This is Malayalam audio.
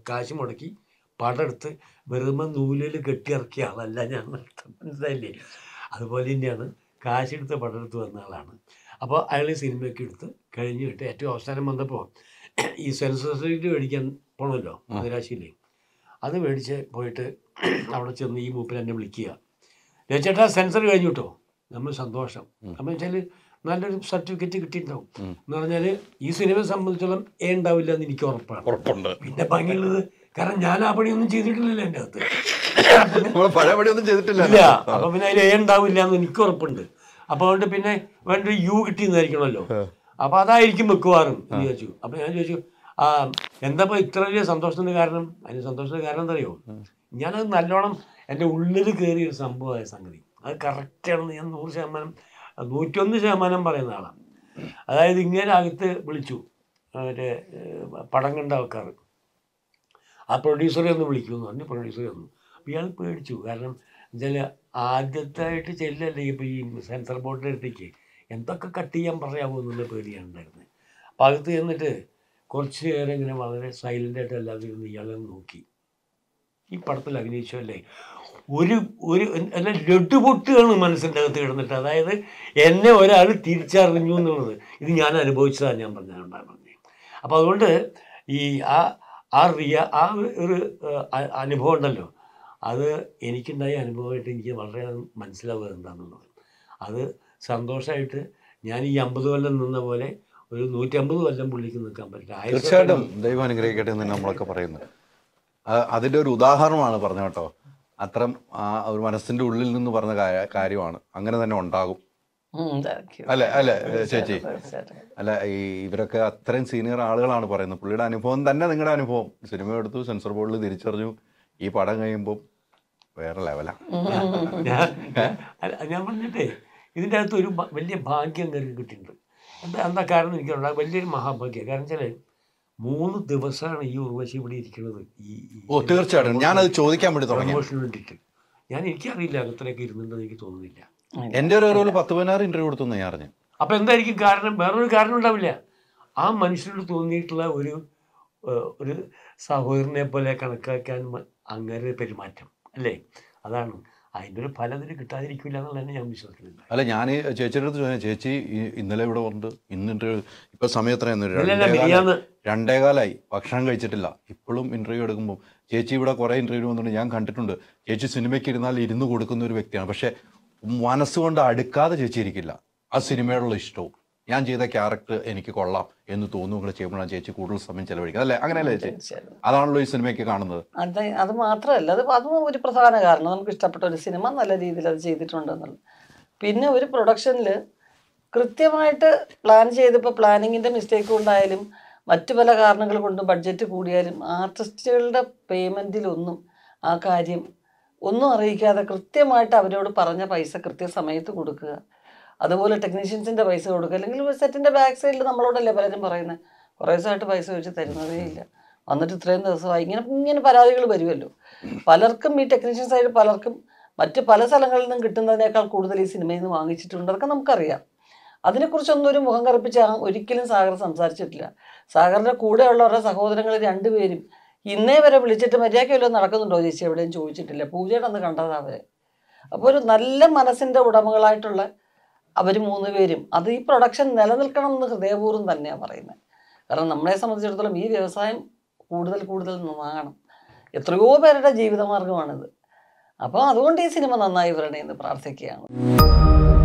കാശ് മുടക്കി പടം എടുത്ത് വെറുതെ നൂലിൽ കെട്ടിയിറക്കിയ ആളല്ല ഞാൻ മനസ്സിലായില്ലേ അതുപോലെ തന്നെയാണ് കാശെടുത്ത് പടം എടുത്ത് വന്ന ആളാണ് അപ്പോൾ അയാൾ ഈ സിനിമയൊക്കെ എടുത്ത് കഴിഞ്ഞിട്ട് ഏറ്റവും അവസാനം വന്നപ്പോൾ ഈ സെൻസർ സർട്ടിഫിക്കറ്റ് മേടിക്കാൻ പോകണമല്ലോ മദിരാശിയിലെ അത് മേടിച്ച് പോയിട്ട് അവിടെ ചെന്ന് ഈ മൂപ്പിൽ എന്നെ വിളിക്കുക ചേട്ടാ സെൻസർ കഴിഞ്ഞു കേട്ടോ നമ്മൾ സന്തോഷം അപ്പം വെച്ചാൽ നല്ലൊരു സർട്ടിഫിക്കറ്റ് കിട്ടിയിട്ടുണ്ടാവും എന്ന് പറഞ്ഞാൽ ഈ സിനിമയെ സംബന്ധിച്ചോളം ഏ ഉണ്ടാവില്ല എന്ന് എനിക്ക് ഉറപ്പാണ് ഉറപ്പുണ്ട് പിന്നെ ഭംഗിയുള്ളത് കാരണം ഞാൻ ആ പണിയൊന്നും ചെയ്തിട്ടില്ലല്ലോ എൻ്റെ അകത്ത് നമ്മൾ പഴയ പണിയൊന്നും ചെയ്തിട്ടില്ല ഇല്ല അപ്പൊ പിന്നെ അതിൽ ഏ ഉണ്ടാവില്ല എന്ന് എനിക്ക് ഉറപ്പുണ്ട് അപ്പൊ അതുകൊണ്ട് പിന്നെ വേണ്ട ഒരു യു കിട്ടിയെന്നായിരിക്കണമല്ലോ അപ്പൊ അതായിരിക്കും വെക്കുവാറും എന്ന് ചോദിച്ചു അപ്പൊ ഞാൻ ചോദിച്ചു ആ എന്താ ഇപ്പൊ ഇത്ര വലിയ സന്തോഷത്തിന് കാരണം അതിന് സന്തോഷത്തിന് കാരണം എന്താ അറിയോ ഞാനത് നല്ലോണം എൻ്റെ ഉള്ളിൽ കയറിയ ഒരു സംഭവമായ സംഗതി അത് കറക്റ്റാണെന്ന് ഞാൻ നൂറ് ശതമാനം നൂറ്റൊന്ന് ശതമാനം പറയുന്ന ആളാണ് അതായത് ഇങ്ങനെ അകത്ത് വിളിച്ചു മറ്റേ ഏഹ്, പടം കണ്ട ആൾക്കാർ ആ പ്രൊഡ്യൂസറെ ഒന്ന് വിളിക്കുമെന്ന് പറഞ്ഞു പ്രൊഡ്യൂസറെ ഒന്ന് അപ്പോൾ ഇയാൾ പേടിച്ചു കാരണം എന്നുവെച്ചാൽ ആദ്യത്തായിട്ട് ചെല്ലല്ലേ ഇപ്പോൾ ഈ സെൻസർ ബോർഡിൻ്റെ അടുത്തേക്ക് എന്തൊക്കെ കട്ട് ചെയ്യാൻ പറയാമോ എന്നുള്ള പേടിയാണ് ഉണ്ടായിരുന്നത് അപ്പോൾ അകത്ത് ചെന്നിട്ട് കുറച്ച് നേരം ഇങ്ങനെ വളരെ സൈലൻ്റായിട്ട് എല്ലാവരും ഇരുന്ന് ഇയാളെ നോക്കി ഈ പടത്തിൽ അഭിനയിച്ചു അല്ലേ ഒരു ഒരു അല്ല ലഡു പൊട്ടുകയാണ് മനസ്സിൻ്റെ അകത്ത് കിടന്നിട്ട് അതായത് എന്നെ ഒരാൾ തിരിച്ചറിഞ്ഞു എന്നുള്ളത് ഇത് ഞാൻ അനുഭവിച്ചതാണ് ഞാൻ പറഞ്ഞുകൊണ്ടാണ് പറഞ്ഞത് അപ്പോൾ അതുകൊണ്ട് ഈ ആ ആ റിയ ആ ഒരു ഏഹ്, അ- അനുഭവം ഉണ്ടല്ലോ അത് എനിക്കുണ്ടായ അനുഭവമായിട്ട് എനിക്ക് വളരെ മനസ്സിലാവുക എന്താണെന്നുള്ളത് അത് സന്തോഷമായിട്ട് ഞാൻ ഈ അമ്പത് കൊല്ലം നിന്ന പോലെ ഒരു നൂറ്റമ്പത് കൊല്ലം പുള്ളിക്ക് നിൽക്കാൻ പറ്റില്ല ആയുസ്സ് തീർച്ചയായിട്ടും ദൈവം അനുഗ്രഹിക്കട്ടെ എന്ന് നമ്മളൊക്കെ പറയുന്നത് ആ- അതിന്റെ ഒരു ഉദാഹരണമാണ് പറഞ്ഞ കേട്ടോ അത്തരം ആ ഒരു മനസ്സിന്റെ ഉള്ളിൽ നിന്ന് പറഞ്ഞ കാ- കാര്യമാണ് അങ്ങനെ തന്നെ ഉണ്ടാകും ഉം, thank you. അല്ലെ അല്ലെ ചേച്ചി തീർച്ചയായിട്ടും. അല്ല ഈ ഇവരൊക്കെ അത്രയും സീനിയർ ആളുകളാണ് പറയുന്നത് പുള്ളിയുടെ അനുഭവം തന്നെ നിങ്ങളുടെ അനുഭവം സിനിമ എടുത്തു സെൻസർ ബോർഡിൽ തിരിച്ചറിഞ്ഞു ഈ പടം കഴിയുമ്പോൾ വേറെ ലെവലാ ഞാൻ അല്ല, ഞാൻ പറഞ്ഞിട്ടേ ഇതിൻ്റെ അകത്ത് ഒരു ഭ- വലിയ ഭാഗ്യം കയറി കിട്ടിയിട്ടുണ്ട് എന്താ എന്താ കാരണം എനിക്കുള്ള വലിയൊരു മഹാഭാഗ്യം കാരണം വെച്ചാൽ മൂന്ന് ദിവസമാണ് ഈ ഉർവശി ഇവിടെ ഇരിക്കുന്നത് ഈ ഈ- ഓ തീർച്ചയായിട്ടും ഞാനത് ചോദിക്കാൻ വേണ്ടി തുടങ്ങി പ്രമോഷന് വേണ്ടിയിട്ട് ഞാൻ എനിക്കറിയില്ല അകത്തിലേക്ക് ഇരുന്നുണ്ടെന്ന് എനിക്ക് തോന്നുന്നില്ല എൻ്റെ ഒരു ഒരു പത്ത് പതിനാറ് ഇന്റർവ്യൂ കൊടുത്തു ഞാൻ അറിഞ്ഞു അപ്പം എന്തായിരിക്കും കാരണം വേറൊരു കാരണം ഉണ്ടാവില്ല ആ മനുഷ്യനോട് തോന്നിയിട്ടുള്ള ഒരു ഏഹ്, ഒരു സഹോദരനെ പോലെ കണക്കാക്കാൻ മ- അങ്ങനെ പെരുമാറ്റം അല്ലേ അതാണ് അതിൻ്റെ ഒരു ഫലം ഇതിന് കിട്ടാതിരിക്കില്ല എന്നുള്ളതാണ് ഞാൻ വിശ്വസിക്കുന്നത് അല്ല ഞാൻ ചേച്ചിയുടെ അടുത്ത് ചോദിച്ചു ചേച്ചി ഈ- ഇന്നലെ ഇവിടെ വന്നിട്ട് ഇന്ന് ഇന്റർവ്യൂ ഇപ്പൊ സമയം എത്രയായിരുന്നു ഇല്ലല്ല, രണ്ടേകാലായി. മിനിയാന്ന്. രണ്ടേകാലായി ഭക്ഷണം കഴിച്ചിട്ടില്ല ഇപ്പോഴും ഇന്റർവ്യൂ എടുക്കുമ്പോൾ ചേച്ചി ഇവിടെ കുറേ ഇന്റർവ്യൂ വന്നിട്ട് ഞാൻ കണ്ടിട്ടുണ്ട് ചേച്ചി സിനിമയ്ക്ക് ഇരുന്നാൽ ഇരുന്ന് കൊടുക്കുന്ന ഒരു വ്യക്തിയാണ് പക്ഷെ മനസ്സുകൊണ്ട് അടുക്കാതെ ചേച്ചി ഇരിക്കില്ല ആ സിനിമയോടുള്ള ഇഷ്ടവും ഞാൻ ചെയ്ത ക്യാരക്ടർ എനിക്ക് കൊള്ളാം എന്ന് തോന്നുന്നു ചെയ്യുമ്പോഴാണ് ചേച്ചി കൂടുതൽ സമയം ചെലവഴിക്കുന്നത് അല്ലേ അങ്ങനെയല്ലേ ചേച്ചി തീർച്ചയായിട്ടും. അതാണല്ലോ ഈ സിനിമയ്ക്ക് കാണുന്നത് അത് അത് മാത്രമല്ല അത് അതും ഒരു പ്രധാന കാരണം നമുക്ക് ഇഷ്ടപ്പെട്ട ഒരു സിനിമ നല്ല രീതിയിൽ അത് ചെയ്തിട്ടുണ്ടെന്നുള്ളത് പിന്നെ ഒരു പ്രൊഡക്ഷനിൽ കൃത്യമായിട്ട് പ്ലാൻ ചെയ്തപ്പോൾ പ്ലാനിങ്ങിൻ്റെ മിസ്റ്റേക്ക് കൊണ്ടായാലും മറ്റു പല കാരണങ്ങൾ കൊണ്ടും ബഡ്ജറ്റ് കൂടിയാലും ആർട്ടിസ്റ്റുകളുടെ പേയ്മെൻറ്റിലൊന്നും ആ കാര്യം ഒന്നും അറിയിക്കാതെ കൃത്യമായിട്ട് അവരോട് പറഞ്ഞ പൈസ കൃത്യസമയത്ത് കൊടുക്കുക അതുപോലെ ടെക്നീഷ്യൻസിൻ്റെ പൈസ കൊടുക്കുക അല്ലെങ്കിൽ സെറ്റിൻ്റെ ബാക്ക് സൈഡിൽ നമ്മളോടല്ലേ പലരും പറയുന്നത് കുറേ ദിവസമായിട്ട് പൈസ വെച്ച് തരുന്നതേ ഇല്ല വന്നിട്ട് ഇത്രയും ദിവസമായി ഇങ്ങനെ ഇങ്ങനെ പരാതികൾ വരുമല്ലോ പലർക്കും ഈ ടെക്നീഷ്യൻ സൈഡ് പലർക്കും മറ്റ് പല സ്ഥലങ്ങളിൽ നിന്നും കിട്ടുന്നതിനേക്കാൾ കൂടുതൽ ഈ സിനിമയിൽ നിന്ന് വാങ്ങിച്ചിട്ടുണ്ട് അതൊക്കെ നമുക്കറിയാം അതിനെക്കുറിച്ചൊന്നും ഒരു മുഖം കറുപ്പിച്ച് ആ ഒരിക്കലും സാഗർ സംസാരിച്ചിട്ടില്ല സാഗറിൻ്റെ കൂടെയുള്ളവരുടെ സഹോദരങ്ങൾ രണ്ടുപേരും ഇന്നേ വരെ വിളിച്ചിട്ട് മര്യാദയ്ക്ക് വല്ലതും നടക്കുന്നുണ്ടോ ചേച്ചി എവിടെയും ചോദിച്ചിട്ടില്ല പൂജയുടെ അന്ന് കണ്ടതാ അവരെ അപ്പോൾ ഒരു നല്ല മനസ്സിൻ്റെ ഉടമകളായിട്ടുള്ള അവർ മൂന്ന് പേരും അത് ഈ പ്രൊഡക്ഷൻ നിലനിൽക്കണം എന്ന് ഹൃദയപൂർവ്വം തന്നെയാണ് പറയുന്നത് കാരണം നമ്മളെ സംബന്ധിച്ചിടത്തോളം ഈ വ്യവസായം കൂടുതൽ കൂടുതൽ നന്നാകണം എത്രയോ പേരുടെ ജീവിതമാർഗമാണിത് അപ്പോൾ അതുകൊണ്ട് ഈ സിനിമ നന്നായി വരണേ എന്ന് പ്രാർത്ഥിക്കുകയാണ്